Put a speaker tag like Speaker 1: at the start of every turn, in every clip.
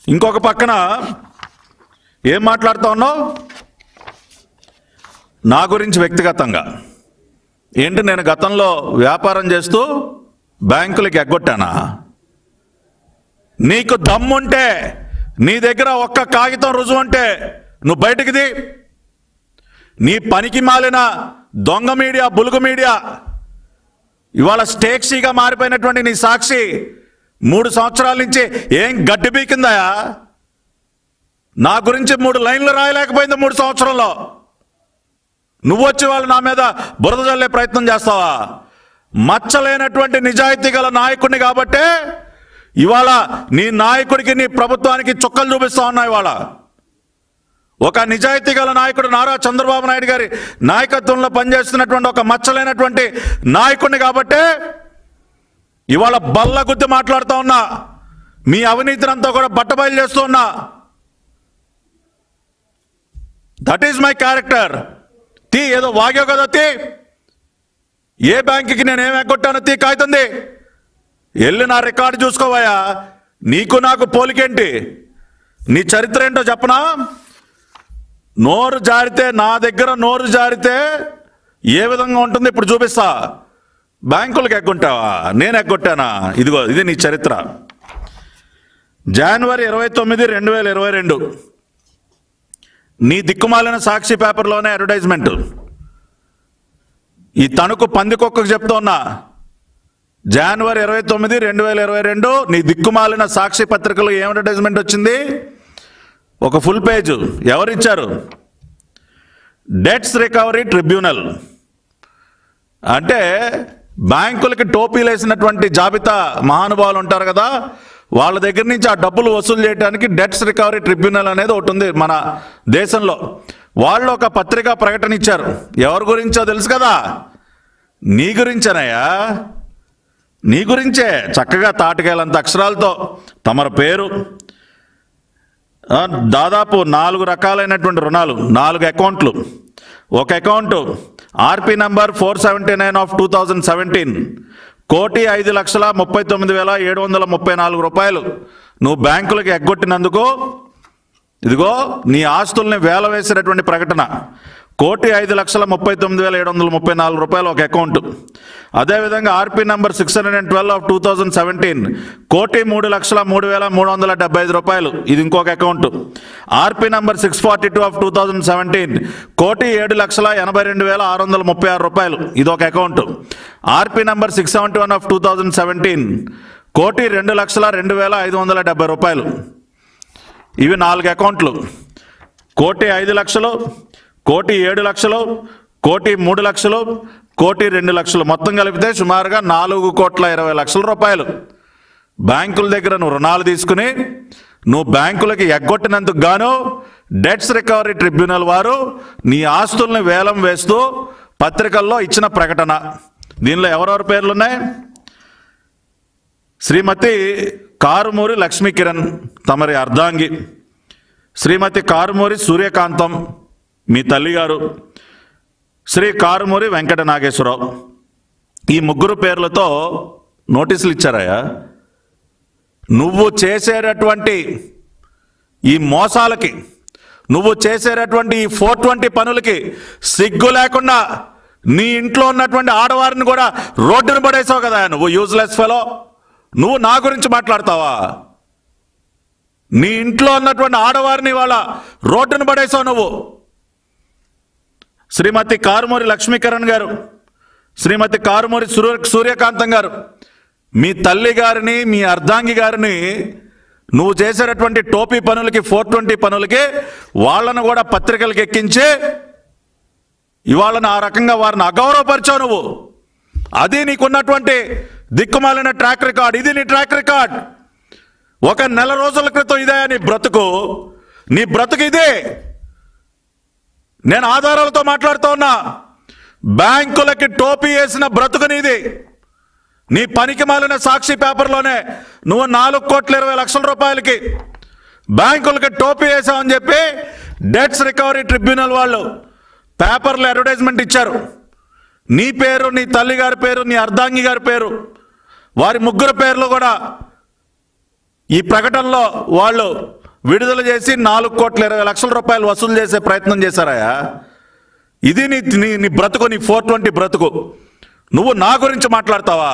Speaker 1: ఇంకొక పక్కన ఏం మాట్లాడుతా ఉన్నావు నా గురించి వ్యక్తిగతంగా ఏంటి నేను గతంలో వ్యాపారం చేస్తూ బ్యాంకులకి ఎగ్గొట్టానా నీకు దమ్ముంటే నీ దగ్గర ఒక్క కాగితం రుజువు ఉంటే నువ్వు బయటికిది నీ పనికి మాలిన దొంగ మీడియా బులుగు మీడియా ఇవాళ స్టేక్సీగా మారిపోయినటువంటి నీ సాక్షి మూడు సంవత్సరాల నుంచి ఏం గడ్డి బీకిందాయా నా గురించి మూడు లైన్లు రాయలేకపోయింది మూడు సంవత్సరంలో నువ్వు వచ్చి వాళ్ళు నా మీద బురద జల్లే ప్రయత్నం చేస్తావా మచ్చలేనటువంటి నిజాయితీ గల నాయకుడిని కాబట్టే ఇవాళ నీ నాయకుడికి నీ ప్రభుత్వానికి చుక్కలు చూపిస్తా ఉన్నాయి ఇవాళ ఒక నిజాయితీ గల నాయకుడు నారా చంద్రబాబు నాయుడు గారి నాయకత్వంలో పనిచేస్తున్నటువంటి ఒక మచ్చలేనటువంటి నాయకుడిని కాబట్టే ఇవాళ బల్ల గుద్ది మాట్లాడుతూ ఉన్నా మీ అవినీతినంతా కూడా బట్టబయలు చేస్తూ ఉన్నా దట్ ఈజ్ మై క్యారెక్టర్ తీ ఏదో వాగావు కదా తీ ఏ బ్యాంకుకి నేను ఏం ఎగ్గొట్టానో తీ కాగుతుంది వెళ్ళి నా రికార్డు చూసుకోవయ్యా నీకు నాకు పోలికేంటి నీ చరిత్ర ఏంటో చెప్పనా నోరు జారితే నా దగ్గర నోరు జారితే ఏ విధంగా ఉంటుంది ఇప్పుడు చూపిస్తా బ్యాంకులకు ఎగ్గొట్టావా నేను ఎగ్గొట్టానా ఇదిగో ఇది నీ చరిత్ర జనవరి ఇరవై తొమ్మిది రెండు వేల ఇరవై రెండు నీ దిక్కుమాలిన సాక్షి పేపర్లోనే అడ్వర్టైజ్మెంట్ ఈ తణుకు పందికొక్కకు చెప్తా ఉన్నా జనవరి ఇరవై తొమ్మిది రెండు వేల ఇరవై రెండు నీ దిక్కుమాలిన సాక్షి పత్రికలో ఏం అడ్వర్టైజ్మెంట్ వచ్చింది ఒక ఫుల్ పేజ్ ఎవరిచ్చారు డెట్స్ రికవరీ ట్రిబ్యునల్ అంటే బ్యాంకులకి టోపీలు వేసినటువంటి జాబితా మహానుభావులు ఉంటారు కదా వాళ్ళ దగ్గర నుంచి ఆ డబ్బులు వసూలు చేయడానికి డెట్స్ రికవరీ ట్రిబ్యునల్ అనేది ఒకటి ఉంది మన దేశంలో వాళ్ళు ఒక పత్రికా ప్రకటన ఇచ్చారు ఎవరి గురించో తెలుసు కదా నీ గురించేనయ్యా నీ గురించే చక్కగా తాటికేలంత అక్షరాలతో తమర పేరు ఆ, దాదాపు నాలుగు రకాలైనటువంటి రుణాలు నాలుగు అకౌంట్లు ఒక account RP number four seventy nine of two thousand seventeen కోటి ఐదు లక్షల ముప్పై తొమ్మిది వేల ఏడు వందల ముప్పై నాలుగు రూపాయలు నువ్వు బ్యాంకులకు ఎగ్గొట్టినందుకు ఇదిగో నీ ఆస్తుల్ని వేల వేసినటువంటి ప్రకటన కోటి ఐదు లక్షల ముప్పై తొమ్మిది వేల ఏడు వందల ముప్పై నాలుగు రూపాయలు ఒక అకౌంట్ అదేవిధంగా RP number six hundred and twelve of two thousand seventeen కోటి మూడు లక్షల మూడు వేల మూడు వందల డెబ్బై ఐదు రూపాయలు ఇది ఇంకొక account RP number six forty two of two thousand seventeen కోటి ఏడు లక్షల ఎనభై రెండు వేల ఆరు వందల ముప్పై ఆరు రూపాయలు ఇది ఒక account RP number six seventy one of two thousand seventeen కోటి రెండు లక్షల రెండు వేల ఐదు వందల డెబ్బై రూపాయలు ఇవి నాలుగు అకౌంట్లు కోటి ఐదు లక్షలు కోటి ఏడు లక్షలు కోటి మూడు లక్షలు కోటి రెండు లక్షలు మొత్తం కలిపితే సుమారుగా నాలుగు కోట్ల ఇరవై లక్షల రూపాయలు బ్యాంకుల దగ్గర నువ్వు రుణాలు తీసుకుని నువ్వు బ్యాంకులకి ఎగ్గొట్టినందుకు గాను డెట్స్ రికవరీ ట్రిబ్యునల్ వారు నీ ఆస్తుల్ని వేలం వేస్తూ పత్రికల్లో ఇచ్చిన ప్రకటన దీనిలో ఎవరెవరి పేర్లు ఉన్నాయి శ్రీమతి కారుమూరి లక్ష్మీ కిరణ్ తమరి అర్ధాంగి శ్రీమతి కారుమూరి సూర్యకాంతం మీ తల్లిగారు శ్రీ కారుమూరి వెంకట నాగేశ్వరరావు ఈ ముగ్గురు పేర్లతో నోటీసులు ఇచ్చారయ్యా నువ్వు చేసేటటువంటి ఈ మోసాలకి నువ్వు చేసేటటువంటి ఈ ఫోర్ ట్వంటీ పనులకి సిగ్గు లేకుండా నీ ఇంట్లో ఉన్నటువంటి ఆడవారిని కూడా రోడ్డును పడేసావు కదా నువ్వు యూజ్లెస్ ఫెలో నువ్వు నా గురించి మాట్లాడతావా నీ ఇంట్లో ఉన్నటువంటి ఆడవారిని వాళ్ళ రోడ్డును పడేసావు నువ్వు శ్రీమతి కారుమూరి లక్ష్మీకరణ్ గారు శ్రీమతి కారుమూరి సూర్య సూర్యకాంతం గారు మీ తల్లి గారిని మీ అర్ధాంగి గారిని నువ్వు చేసేటటువంటి టోపీ పనులకి ఫోర్ ట్వంటీ పనులకి వాళ్ళను కూడా పత్రికలకు ఎక్కించి ఇవాళను ఆ రకంగా వారిని అగౌరవపరిచావు నువ్వు అది నీకున్నటువంటి దిక్కుమాలిన ట్రాక్ రికార్డ్ ఇది నీ ట్రాక్ రికార్డ్ ఒక నెల రోజుల క్రితం ఇదే నీ బ్రతుకు నీ బ్రతుకు ఇదే నేను ఆధారాలతో మాట్లాడుతూ ఉన్నా బ్యాంకులకి టోపీ వేసిన బ్రతుకు నీది నీ పనికి మాలిన సాక్షి పేపర్లోనే నువ్వు నాలుగు కోట్ల ఇరవై లక్షల రూపాయలకి బ్యాంకులకి టోపీ వేసావని చెప్పి డెట్స్ రికవరీ ట్రిబ్యునల్ వాళ్ళు పేపర్లో అడ్వర్టైజ్మెంట్ ఇచ్చారు నీ పేరు నీ తల్లి గారి పేరు నీ అర్ధాంగి గారి పేరు వారి ముగ్గురు పేర్లు కూడా ఈ ప్రకటనలో వాళ్ళు విడుదల చేసి నాలుగు కోట్ల ఇరవై లక్షల రూపాయలు వసూలు చేసే ప్రయత్నం చేశారాయా ఇది నీ నీ నీ బ్రతుకు నీ ఫోర్ ట్వంటీ బ్రతుకు నువ్వు నా గురించి మాట్లాడతావా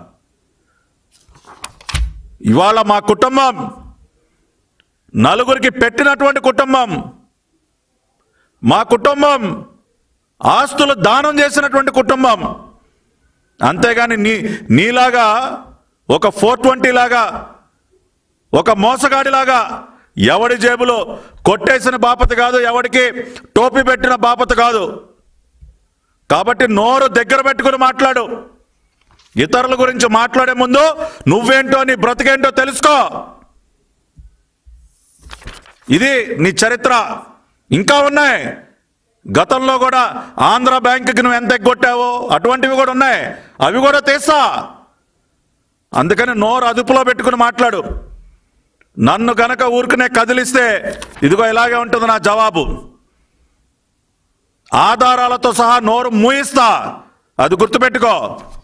Speaker 1: ఇవాళ మా కుటుంబం నలుగురికి పెట్టినటువంటి కుటుంబం మా కుటుంబం ఆస్తులు దానం చేసినటువంటి కుటుంబం అంతేగాని నీ నీలాగా ఒక ఫోర్ ట్వంటీ లాగా ఒక మోసగాడిలాగా ఎవడి జేబులో కొట్టేసిన బాపత కాదు ఎవడికి టోపీ పెట్టిన బాపత కాదు కాబట్టి నోరు దగ్గర పెట్టుకుని మాట్లాడు ఇతరుల గురించి మాట్లాడే ముందు నువ్వేంటో నీ బ్రతికేంటో తెలుసుకో ఇది నీ చరిత్ర ఇంకా ఉన్నాయి గతంలో కూడా ఆంధ్ర బ్యాంకుకి నువ్వు ఎంత ఎగ్గొట్టావో అటువంటివి కూడా ఉన్నాయి అవి కూడా తీస్తా అందుకని నోరు అదుపులో పెట్టుకుని మాట్లాడు నన్ను గనక ఊరికనే కదిలిస్తే ఇదిగో ఇలాగే ఉంటుంది నా జవాబు ఆధారాలతో సహా నోరు మూయిస్తా అది గుర్తుపెట్టుకో